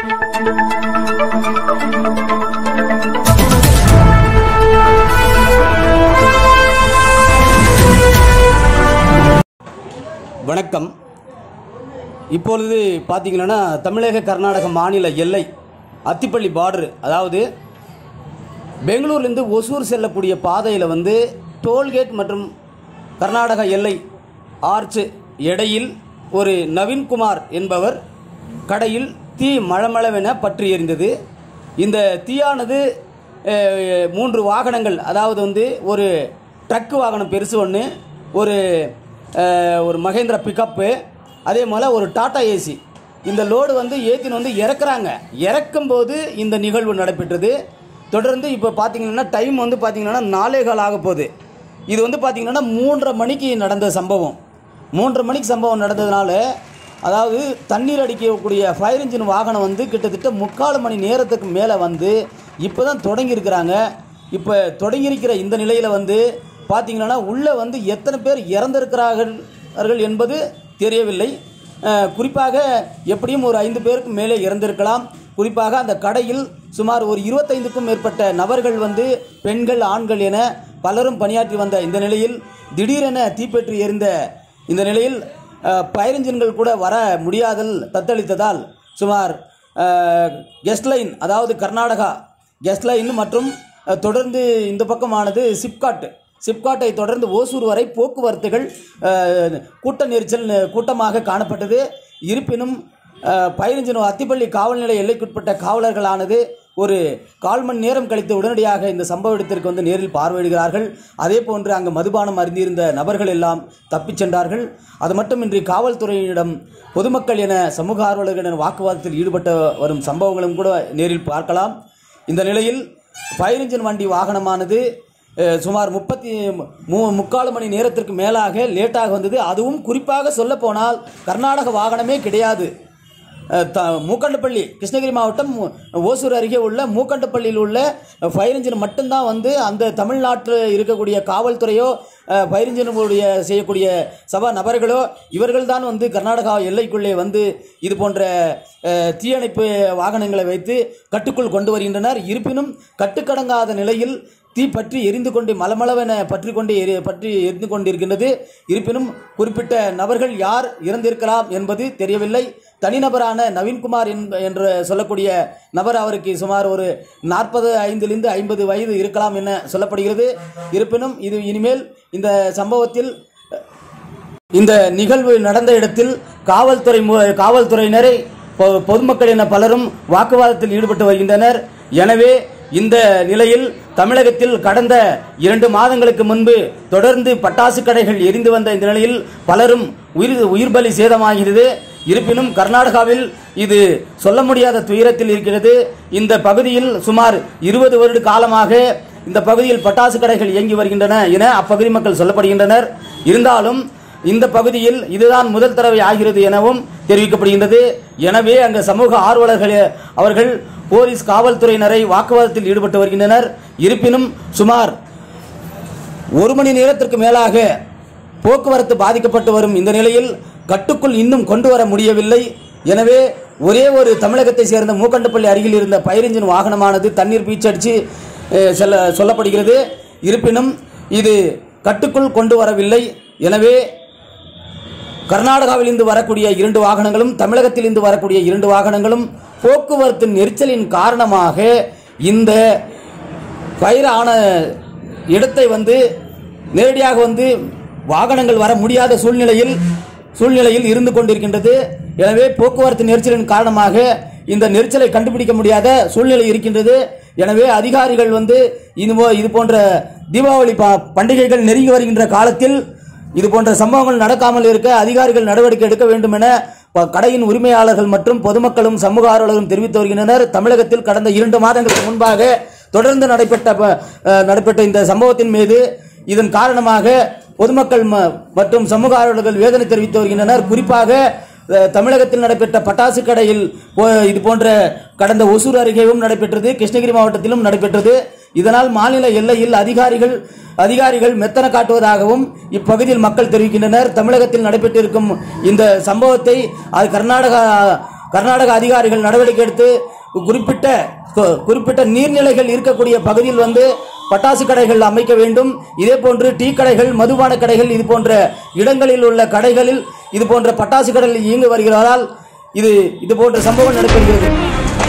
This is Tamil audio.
வணக்கம் இப்பொழுது பார்த்தீங்கன்னா தமிழக கர்நாடக மாநில எல்லை அத்திப்பள்ளி பார்டர் அதாவது பெங்களூர்லேருந்து ஒசூர் செல்லக்கூடிய பாதையில் வந்து டோல்கேட் மற்றும் கர்நாடக எல்லை ஆர்ச் இடையில் ஒரு நவீன்குமார் என்பவர் கடையில் தீ மளமளவென பற்றி எரிந்தது இந்த தீயானது அஹ், மூன்று வாகனங்கள் அதாவது வந்து ஒரு ட்ரக் வாகனம் பெருசு ஒன்று ஒரு அஹ், ஒரு மகேந்திரா பிக்கப்பு அதே போல் ஒரு டாடா ஏசி இந்த லோடு வந்து ஏற்றின்னு வந்து இறக்குறாங்க இறக்கும்போது இந்த நிகழ்வு நடைபெற்றது தொடர்ந்து இப்போ பார்த்தீங்கன்னா டைம் வந்து பார்த்தீங்கன்னா நாலே கால் ஆக போகுது இது வந்து பார்த்தீங்கன்னா மூன்றரை மணிக்கு நடந்த சம்பவம் மூன்றரை மணிக்கு சம்பவம் நடந்ததுனால அதாவது தண்ணீர் அடிக்கக்கூடிய ஃபயர் இன்ஜின் வாகனம் வந்து கிட்டத்தட்ட முக்கால் மணி நேரத்துக்கு மேலே வந்து இப்போ தான் தொடங்கியிருக்கிறாங்க இப்போ தொடங்கியிருக்கிற இந்த நிலையில் வந்து பார்த்தீங்கன்னா உள்ளே வந்து எத்தனை பேர் இறந்திருக்கிறார்கள் என்பது தெரியவில்லை அஹ், குறிப்பாக எப்படியும் ஒரு ஐந்து பேருக்கு மேலே இறந்திருக்கலாம் குறிப்பாக அந்த கடையில் சுமார் ஒரு இருபத்தைந்துக்கும் மேற்பட்ட நபர்கள் வந்து பெண்கள் ஆண்கள் என பலரும் பணியாற்றி வந்த இந்த நிலையில் திடீரென தீப்பற்றி எரிந்த இந்த நிலையில் ஃபயர் இன்ஜின்கள் கூட வர முடியாதல் தத்தளித்ததால் சுமார் கெஸ்ட் லைன் அதாவது கர்நாடகா கெஸ்ட் லைன் மற்றும் அஹ், தொடர்ந்து இந்த பக்கமானது சிப்காட் சிப்காட்டை தொடர்ந்து ஓசூர் வரை போக்குவரத்துகள் அஹ், கூட்ட நெரிசல் அஹ், கூட்டமாக காணப்பட்டது இருப்பினும் அஹ், பயணிஞ்சனோ அத்திப்பள்ளி காவல் நிலைய எல்லைக்குட்பட்ட காவலர்களானது ஒரு கால் மணி நேரம் கழித்து உடனடியாக இந்த சம்பவ இடத்திற்கு வந்து நேரில் பார்வையிடுகிறார்கள் அதே போன்று அங்கு மதுபானம் அருந்தியிருந்த நபர்கள் எல்லாம் தப்பிச் சென்றார்கள் அது மட்டுமின்றி காவல்துறையினரிடம் பொதுமக்கள் என சமூக ஆர்வலர்களிடம் வாக்குவாதத்தில் ஈடுபட்ட வரும் சம்பவங்களும் கூட நேரில் பார்க்கலாம் இந்த நிலையில் ஃபயர் இன்ஜின் வண்டி வாகனமானது அஹ், சுமார் முப்பத்தி மூ முக்கால் மணி நேரத்திற்கு மேலாக லேட்டாக வந்தது அதுவும் குறிப்பாக சொல்லப்போனால் கர்நாடக வாகனமே கிடையாது அஹ், த மூக்கண்டப்பள்ளி கிருஷ்ணகிரி மாவட்டம் ஓசூர் அருகே உள்ள மூக்கண்டப்பள்ளியில் உள்ள ஃபயர் இன்ஜின் மட்டும்தான் வந்து அந்த தமிழ்நாட்டில் இருக்கக்கூடிய காவல்துறையோ அஹ், ஃபயர் இன்ஜினுடைய செய்யக்கூடிய சபா நபர்களோ இவர்கள் தான் வந்து கர்நாடகா எல்லைக்குள்ளே வந்து இது போன்ற அஹ், தீயணைப்பு வாகனங்களை வைத்து கட்டுக்குள் கொண்டு வருகின்றனர் இருப்பினும் கட்டுக்கடங்காத நிலையில் தீ பற்றி எரிந்து கொண்டு மலமளவென பற்றி கொண்டு எரி பற்றி எரிந்து கொண்டிருக்கின்றது இருப்பினும் குறிப்பிட்ட நபர்கள் யார் இறந்திருக்கலாம் என்பது தெரியவில்லை தனிநபரான நவீன்குமார் என்ப- என்று சொல்லக்கூடிய நபர் அவருக்கு சுமார் ஒரு நாற்பது ஐந்திலிருந்து ஐம்பது வயது இருக்கலாம் என சொல்லப்படுகிறது இருப்பினும் இது இனிமேல் இந்த சம்பவத்தில் இந்த நிகழ்வு நடந்த இடத்தில் காவல்துறை மு- காவல்துறையினரை பொ- பொதுமக்கள் என பலரும் வாக்குவாதத்தில் ஈடுபட்டு வருகின்றனர் எனவே இந்த நிலையில் தமிழகத்தில் கடந்த இரண்டு மாதங்களுக்கு முன்பு தொடர்ந்து பட்டாசு கடைகள் எரிந்து வந்த இந்த நிலையில் பலரும் உயிர் உயிர் பலி சேதமாகிறது இருப்பினும் கர்நாடகாவில் இது சொல்ல முடியாத துயரத்தில் இருக்கிறது இந்த பகுதியில் சுமார் இருபது வருட காலமாக இந்த பகுதியில் பட்டாசு கடைகள் இயங்கி வருகின்றன என அப்பகுதி மக்கள் சொல்லப்படுகின்றனர் இருந்தாலும் இந்த பகுதியில் இதுதான் முதல் தடவை ஆகிறது எனவும் தெரிவிக்கப்படுகின்றது எனவே அங்கு சமூக ஆர்வலர்கள் அவர்கள் போலீஸ் காவல்துறையினரை வாக்குவாதத்தில் ஈடுபட்டு வருகின்றனர் இருப்பினும் சுமார் ஒரு மணி நேரத்திற்கு மேலாக போக்குவரத்து பாதிக்கப்பட்டு வரும் இந்த நிலையில் கட்டுக்குள் இன்னும் கொண்டு வர முடியவில்லை எனவே ஒரே ஒரு தமிழகத்தை சேர்ந்த மூக்கண்டப்பள்ளி அருகில் இருந்த பயிரிஞ்சின் வாகனமானது தண்ணீர் பீச்சடிச்சு அஹ், செல்ல சொல்லப்படுகிறது இருப்பினும் இது கட்டுக்குள் கொண்டு வரவில்லை எனவே கர்நாடகாவிலிருந்து வரக்கூடிய இரண்டு வாகனங்களும் தமிழகத்திலிருந்து வரக்கூடிய இரண்டு வாகனங்களும் போக்குவரத்து நெரிசலின் காரணமாக இந்த ஃபயர் ஆன இடத்தை வந்து நேரடியாக வந்து வாகனங்கள் வர முடியாத சூழ்நிலையில் சூழ்நிலையில் இருந்து கொண்டிருக்கின்றது எனவே போக்குவரத்து நெரிசலின் காரணமாக இந்த நெரிசலை கண்டுபிடிக்க முடியாத சூழ்நிலை இருக்கின்றது எனவே அதிகாரிகள் வந்து இது போ- இது போன்ற தீபாவளி ப- பண்டிகைகள் நெருங்கி வருகின்ற காலத்தில் இது போன்ற சம்பவங்கள் நடக்காமல் இருக்க அதிகாரிகள் நடவடிக்கை எடுக்க வேண்டும் என ப- கடையின் உரிமையாளர்கள் மற்றும் பொதுமக்களும் சமூக ஆர்வலர்களும் தெரிவித்து வருகின்றனர் தமிழகத்தில் கடந்த இரண்டு மாதங்களுக்கு முன்பாக தொடர்ந்து நடைபெற்ற ப- அஹ், நடைபெற்ற இந்த சம்பவத்தின் மீது இதன் காரணமாக பொதுமக்கள் ம- மற்றும் சமூக ஆர்வலர்கள் வேதனை தெரிவித்து வருகின்றனர் குறிப்பாக அஹ், தமிழகத்தில் நடைபெற்ற பட்டாசு கடையில் போ- இது போன்ற கடந்த ஒசூர் அருகேவும் நடைபெற்றது கிருஷ்ணகிரி மாவட்டத்திலும் நடைபெற்றது இதனால் மாநில எல்லையில் அதிகாரிகள் அதிகாரிகள் மெத்தன காட்டுவதாகவும் இப்பகுதியில் மக்கள் தெரிவிக்கின்றனர் தமிழகத்தில் நடைபெற்றிருக்கும் இந்த சம்பவத்தை அது கர்நாடகா கர்நாடக அதிகாரிகள் நடவடிக்கை எடுத்து குறிப்பிட்ட கு- குறிப்பிட்ட நீர்நிலைகள் இருக்கக்கூடிய பகுதியில் வந்து பட்டாசு கடைகள் அமைக்க வேண்டும் இதே போன்று டீ கடைகள் மதுபான கடைகள் இது போன்ற இடங்களில் உள்ள கடைகளில் இது போன்ற பட்டாசு கடைகள் இயங்கி வருகிறதால் இது இது போன்ற சம்பவம் நடைபெறுகிறது